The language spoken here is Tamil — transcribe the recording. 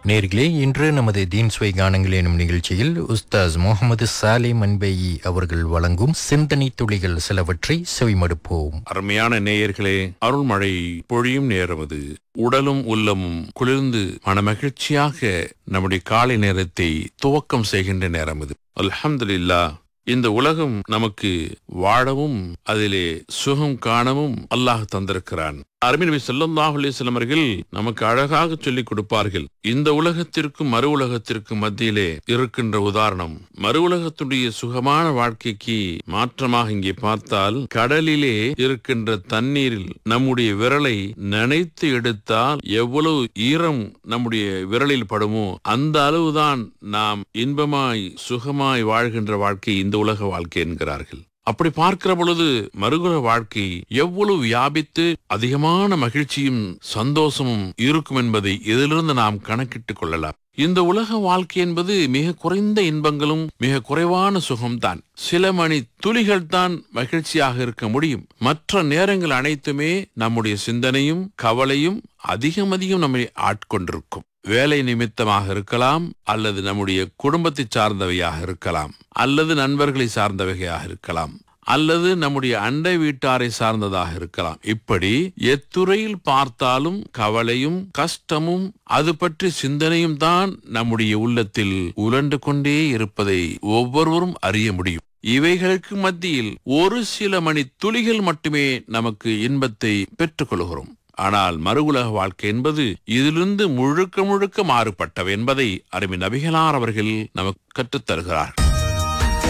நேர்களே இன்று நமது தீன் சுவை கானங்கள் எனும் நிகழ்ச்சியில் உஸ்தாஸ் முகமது சாலே மன்பேயி அவர்கள் வழங்கும் சிந்தனை துளிகள் சிலவற்றை செவிமடுப்போம் அருமையான நேயர்களே அருள்மழை பொழியும் நேரம் அது உடலும் உள்ளமும் குளிர்ந்து மனமகிழ்ச்சியாக நம்முடைய காலை நேரத்தை துவக்கம் செய்கின்ற நேரம் இது அல்ஹம்துலில்லா இந்த உலகம் நமக்கு வாழவும் அதிலே சுகம் காணவும் அல்லாஹ் தந்திருக்கிறான் அருமை நபி ஸல்லல்லாஹு அலைஹி வஸல்லம் அவர்கள் நமக்கு அழகாக சொல்லிக் கொடுப்பார்கள் இந்த உலகத்திற்கும் மறு உலகத்திற்கும் மத்தியிலே இருக்கின்ற உதாரணம் மறு உலகத்துடைய சுகமான வாழ்க்கைக்கு மாற்றமாக இங்கே பார்த்தால் கடலிலே இருக்கின்ற தண்ணீரில் நம்முடைய விரலை நனைத்து எடுத்தால் எவ்வளவு ஈரம் நம்முடைய விரலில் படுமோ அந்த அளவுதான் நாம் இன்பமாய் சுகமாய் வாழ்கின்ற வாழ்க்கை இந்த உலக வாழ்க்கை என்கிறார்கள் அப்படி பார்க்கிற பொழுது மறுகுல வாழ்க்கை எவ்வளவு வியாபித்து அதிகமான மகிழ்ச்சியும் சந்தோஷமும் இருக்கும் என்பதை இதிலிருந்து நாம் கணக்கிட்டுக் கொள்ளலாம் இந்த உலக வாழ்க்கை என்பது மிக குறைந்த இன்பங்களும் மிக குறைவான சுகம்தான் சில மணி துளிகள் தான் மகிழ்ச்சியாக இருக்க முடியும் மற்ற நேரங்கள் அனைத்துமே நம்முடைய சிந்தனையும் கவலையும் அதிகம் அதிகம் நம்மை ஆட்கொண்டிருக்கும் வேலை நிமித்தமாக இருக்கலாம் அல்லது நம்முடைய குடும்பத்தை சார்ந்தவையாக இருக்கலாம் அல்லது நண்பர்களை சார்ந்தவையாக இருக்கலாம் அல்லது நம்முடைய அண்டை வீட்டாரை சார்ந்ததாக இருக்கலாம் இப்படி எத்துறையில் பார்த்தாலும் கவலையும் கஷ்டமும் அது பற்றி சிந்தனையும் தான் நம்முடைய உள்ளத்தில் உலண்டு கொண்டே இருப்பதை ஒவ்வொருவரும் அறிய முடியும் இவைகளுக்கு மத்தியில் ஒரு சில மணி துளிகள் மட்டுமே நமக்கு இன்பத்தை பெற்றுக் ஆனால் மறு உலக வாழ்க்கை என்பது இதிலிருந்து முழுக்க முழுக்க மாறுபட்டவை என்பதை அருமை நபிகளார் அவர்கள் நமக்கு கற்றுத் தருகிறார்